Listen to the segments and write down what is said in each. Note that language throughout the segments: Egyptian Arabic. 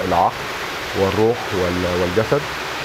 العقل والروح وال- والجسد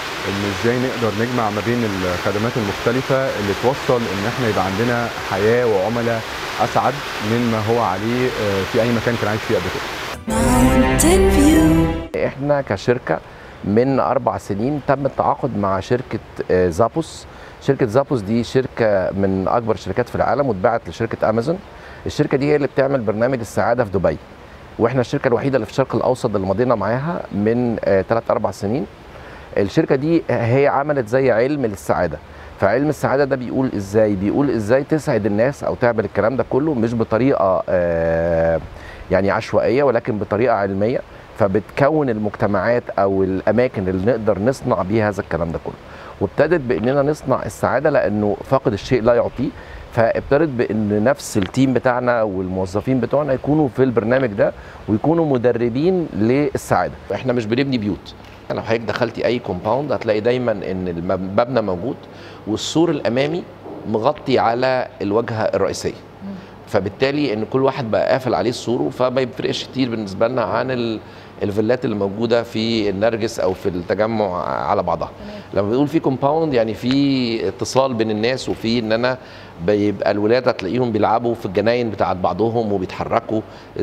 ان ازاي نقدر نجمع ما بين الخدمات المختلفه اللي توصل ان احنا يبقى عندنا حياه وعملاء اسعد مما هو عليه آه، في اي مكان كان عايش فيه قبل كده Mountain View. احنا كشركه من اربع سنين تم التعاقد مع شركه آه، زابوس شركه زابوس دي شركه من اكبر الشركات في العالم واتباعت لشركه امازون الشركه دي هي اللي بتعمل برنامج السعاده في دبي واحنا الشركه الوحيده اللي في الشرق الاوسط اللي مضينا معاها من ثلاث اربع سنين الشركه دي هي عملت زي علم للسعاده فعلم السعاده ده بيقول ازاي بيقول ازاي تسعد الناس او تعمل الكلام ده كله مش بطريقه آه، يعني عشوائيه ولكن بطريقه علميه فبتكون المجتمعات او الاماكن اللي نقدر نصنع بيها هذا الكلام ده كله وابتدت باننا نصنع السعاده لانه فاقد الشيء لا يعطيه فابتدت بان نفس التيم بتاعنا والموظفين بتوعنا يكونوا في البرنامج ده ويكونوا مدربين للسعاده احنا مش بنبني بيوت لو حضرتك دخلتي اي كومباوند هتلاقي دايما ان المبنى موجود والسور الامامي مغطي على الواجهه الرئيسيه فبالتالي ان كل واحد بقى قافل عليه سوره فما يفرقش كتير بالنسبه لنا عن ال- الفيلات اللي موجوده في النرجس او في التجمع على بعضها لما بنقول في كومباوند يعني في اتصال بين الناس وفي ان انا بيبقى الولاد هتلاقيهم بيلعبوا في الجناين بتاعت بعضهم وبيتحركوا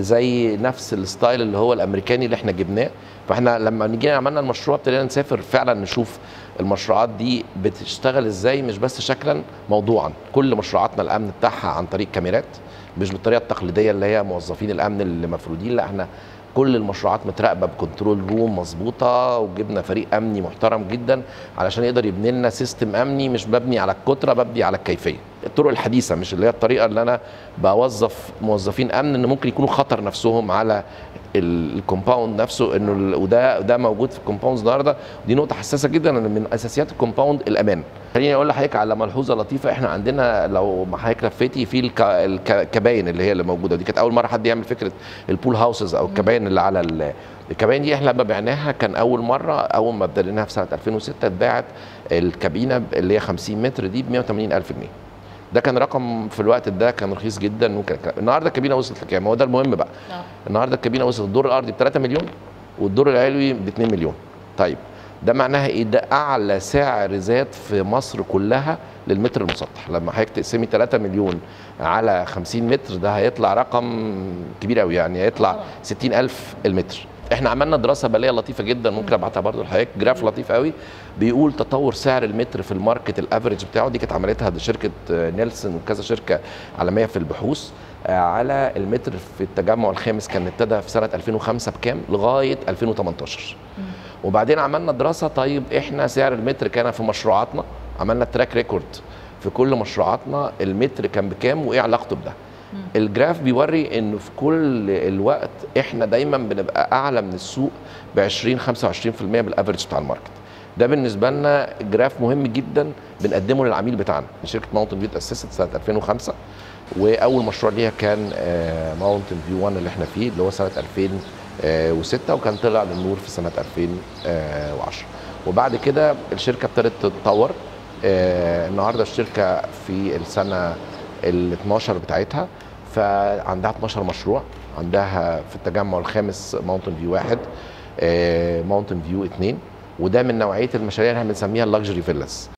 زي نفس الستايل اللي هو الامريكاني اللي احنا جبناه فاحنا لما نيجي عملنا المشروع ابتدينا نسافر فعلا نشوف المشروعات دي بتشتغل ازاي مش بس شكلا موضوعا كل مشروعاتنا الامن بتاعها عن طريق كاميرات مش بالطريقه التقليديه اللي هي موظفين الامن اللي مفروضين لا احنا كل المشروعات متراقبه بكنترول روم مظبوطه وجبنا فريق امني محترم جدا علشان يقدر يبني لنا سيستم امني مش مبني على الكتره مبني على الكيفيه الطرق الحديثه مش اللي هي الطريقه اللي انا بوظف موظفين امن ان ممكن يكونوا خطر نفسهم على ال- الكومباوند نفسه انه ال- وده ده موجود في الكومباوندز النهارده ودي نقطه حساسه جدا ان من اساسيات الكومباوند الامان خليني اقول لحضرتك على ملحوظه لطيفه احنا عندنا لو ما حضرتك لفيتي في الك- الك- الكباين اللي هي اللي موجوده دي كانت اول مره حد يعمل فكره البول هاوسز او الكباين اللي على ال- الكباين دي احنا لما بعناها كان اول مره اول ما بدأناها في سنه 2006 اتباعت الكابينه اللي هي 50 متر دي ب 180 الف جنيه ده كان رقم في الوقت ده كان رخيص جدا وكان النهارده الكابينه وصلت لكام هو ده المهم بقى النهارده الكابينه وصلت الدور الارضي ب 3 مليون والدور العلوي ب 2 مليون طيب ده معناها ايه ده اعلى سعر زاد في مصر كلها للمتر المسطح لما حضرتك تقسمي 3 مليون على 50 متر ده هيطلع رقم كبير قوي يعني هيطلع 60 الف المتر احنا عملنا دراسه باليه لطيفه جدا ممكن ابعتها برضو لحضرتك جراف لطيف قوي بيقول تطور سعر المتر في الماركت الافريج بتاعه دي كانت عملتها دي شركه آه، نيلسون وكذا شركه عالميه في البحوث آه، على المتر في التجمع الخامس كان ابتدى في سنه 2005 بكام لغايه 2018 وبعدين عملنا دراسه طيب احنا سعر المتر كان في مشروعاتنا عملنا تراك ريكورد في كل مشروعاتنا المتر كان بكام وايه علاقته بده الجراف بيوري انه في كل الوقت احنا دايما بنبقى اعلى من السوق ب 20 25% بالافرج بتاع الماركت ده بالنسبه لنا جراف مهم جدا بنقدمه للعميل بتاعنا شركه ماونتن فيو اتاسست سنه 2005 واول مشروع ليها كان ماونتن فيو 1 اللي احنا فيه اللي هو سنه 2006 وكان طلع للنور في سنه 2010 وبعد كده الشركه ابتدت تتطور آه، النهارده الشركه في السنه ال 12 بتاعتها فعندها 12 مشروع عندها في التجمع الخامس ماونتن فيو واحد ماونتن فيو اثنين وده من نوعيه المشاريع اللي احنا بنسميها اللكجري فيلاز